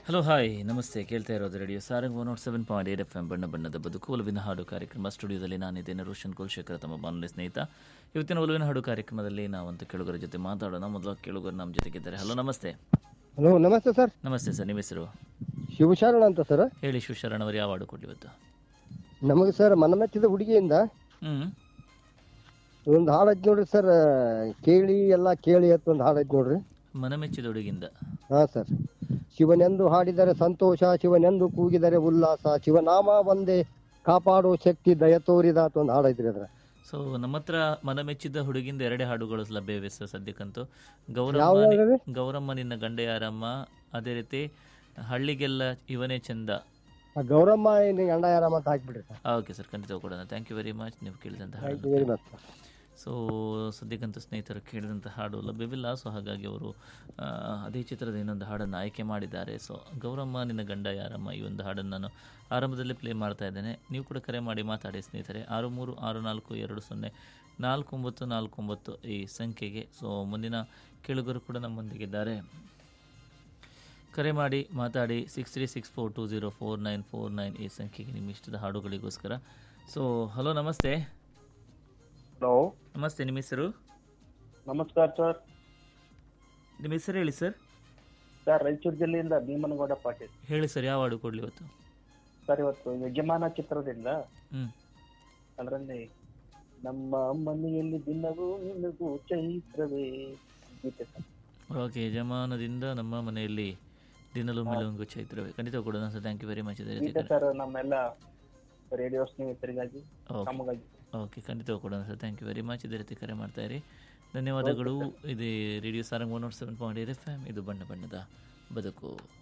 Hello hi ನಮಸ್ತೆ ಕೇಳ್ತಾ ಇರೋದು radio Sarang one nought seven point eight F M ಬಣ್ಣ ಬಣ್ಣದ ಬದುಕು ಒಲವಿನ ಹಾಡು ಕಾರ್ಯಕ್ರಮ ಸ್ಟುಡಿಯೋದಲ್ಲಿ ನಾನಿದ್ದೇನೆ ರೋಷನ್ ಕುಲಶೇಖರ್ ತಮ್ಮ ಬಾನುಲಿ ಸ್ನೇಹಿತ ಇವತ್ತಿನ ಒಲವಿನ ಹಾಡು ಕಾರ್ಯಕ್ರಮದಲ್ಲಿ ನಾವಂತ ಕೇಳುಗರ ಜೊತೆ ಮಾತಾಡೋಣ ಮೊದಲು ಕೇಳುಗರು ನಮ್ಮ ಜೊತೆಗಿದ್ದಾರೆ ಹಲೋ ನಮಸ್ತೆ ಹಲೋ ನಮಸ್ತೆ ಸರ್ ನಮಸ್ತೆ ಸರ್ ನಿಮ್ಮ ಹೆಸರು ಶಿವಶರಣ ಅಂತ ಸರ್ ಹೇಳಿ ಶಿವಶರಣ್ ಅವರು ಯಾವ ಹಾಡು ಕೊಡ್ಲಿ ಇವತ್ತು ನಮಗೆ ಸರ್ ಮನಮೆಚ್ಚಿದ ಹುಡುಗಿಯಿಂದ ಹ್ಞೂ ಒಂದು ಹಾಡು ಐತಿ ನೋಡ್ರಿ ಸರ್ ಕೇಳಿ ಎಲ್ಲ ಕೇಳಿ ಅಂತ ಒಂದು ಹಾಡು ಐತಿ ನೋಡ್ರಿ ಮನಮೆಚ್ಚಿದ ಹುಡುಗಿಂದ ಹಾ ಸರ್ ಶಿವನೆಂದು ಹಾಡಿದರೆ ಸಂತೋಷ ಶಿವನೆಂದು ಕೂಗಿದರೆ ಉಲ್ಲಾಸ ಶಿವನಾಮ ಒಂದೇ ಕಾಪಾಡೋ ಶಕ್ತಿ ದಯ ತೋರಿದ ಅಂತ ಒಂದು ಹಾಡು ಐತ್ರಿ ಅದ್ರ ಸೊ ನಮ್ಮ ಹತ್ರ ಮನಮೆಚ್ಚಿದ ಹುಡುಗಿಂದ ಎರಡೇ ಹಾಡುಗಳು ಲಭ್ಯವಿವೆ ಸರ್ ಸದ್ಯಕ್ಕಂತೂ ಯಾವ ಗೌರಮ್ಮ ನಿ- ಹಾಡು? ಗೌರಮ್ಮ ನಿನ್ನ ಗಂಡ ಯಾರಮ್ಮ ಅದೇ ರೀತಿ ಹಳ್ಳಿಗೆಲ್ಲ ಇವನೇ ಚಂದ ಆ ಗೌರಮ್ಮ ಏನು ಗಂಡ ಯಾರಮ್ಮ ಅಂತ ಹಾಕ್ಬಿಡ್ರಿ ಸರ್ ಓಕೆ ಸರ್ ಖಂಡಿತ ಕೊಡೋಣ ಥ್ಯಾಂಕ್ ಯು ವೆರಿ ಮಚ್ ನೀವು ಕೇಳಿದಂಥ ಥ್ಯಾಂಕ್ ಹಾಡು you very much sir so ಸದ್ಯಕ್ಕಂತೂ ಸ್ನೇಹಿತರು ಕೇಳಿದಂಥ ಹಾಡು ಲಭ್ಯವಿಲ್ಲ ಸೊ ಹಾಗಾಗಿ ಅವರು ಆ, ಅದೇ ಚಿತ್ರದ ಇನ್ನೊಂದು ಹಾಡನ್ನು ಆಯ್ಕೆ ಮಾಡಿದ್ದಾರೆ ಸೊ ಗೌರಮ್ಮ ನಿನ್ನ ಗಂಡ ಯಾರಮ್ಮ ಈ ಒಂದು ಹಾಡನ್ನು ನಾನು ಆರಂಭದಲ್ಲಿ ಪ್ಲೇ ಮಾಡ್ತಾ ಇದ್ದೇನೆ ನೀವು ಕೂಡ ಕರೆ ಮಾಡಿ ಮಾತಾಡಿ ಸ್ನೇಹಿತರೆ ಆರು ಮೂರು ಆರು ನಾಲ್ಕು ಎರಡು ಸೊನ್ನೆ ನಾಲ್ಕು ಒಂಬತ್ತು ನಾಲ್ಕು ಒಂಬತ್ತು ಈ ಸಂಖ್ಯೆಗೆ ಸೊ ಮುಂದಿನ ಕೇಳುಗರು ಕೂಡ ನಮ್ಮೊಂದಿಗಿದ್ದಾರೆ ಕರೆ ಮಾಡಿ ಮಾತಾಡಿ six three six four two zero four nine four nine ಈ ಸಂಖ್ಯೆಗೆ ನಿಮ್ಮ ಇಷ್ಟದ ಹಾಡುಗಳಿಗೋಸ್ಕರ ಸೊ ಹಲೋ ನಮಸ್ತೆ ಹಲೋ ನಮಸ್ತೆ ನಿಮ್ಮ ಹೆಸರು ನಮಸ್ಕಾರ ಸರ್ ನಿಮ್ಮ ಹೆಸರು ಹೇಳಿ ಸರ್ ಸರ್ ರಾಯಚೂರು ಜಿಲ್ಲೆಯಿಂದ ಭೀಮನಗೌಡ ಪಾಟೀಲ್ ಹೇಳಿ ಸರ್ ಯಾವ ಹಾಡು ಕೊಡಲಿ ಇವತ್ತು ಸರ್ ಇವತ್ತು ಯಜಮಾನ ಚಿತ್ರದಿಂದ ಹ್ಞೂ ಅದರಲ್ಲಿ ನಮ್ಮ ಮನೆಯಲ್ಲಿ ದಿನವೂ ನಿನಗೂ ಚೈತ್ರವೇ ಗೀತೆ ಸರ್ ಓಕೆ ಯಜಮಾನದಿಂದ ನಮ್ಮ ಮನೆಯಲ್ಲಿ ದಿನಲು ಮಿಲುಂಗು ಚೈತ್ರವೇ ಖಂಡಿತ ಕೊಡೋಣ sir thank you very much ಇದೇ ರೀತಿ ಗೀತೆ ಸರ್ ನಮ್ಮೆಲ್ಲ ರೇಡಿಯೋ ಸ್ನೇಹಿತರಿಗಾಗಿ ಓಕೆ ನಮಗಾಗಿ ಓಕೆ ಖಂಡಿತ ಕೊಡೋಣ sir thank you very much ಇದೇ ರೀತಿ ಕರೆ ಮಾಡ್ತಾ ಇರಿ ಧನ್ಯವಾದಗಳು ಇದು radio Sarang one nought seven point eight F M ಇದು ಬಣ್ಣ ಬಣ್ಣದ ಬದುಕು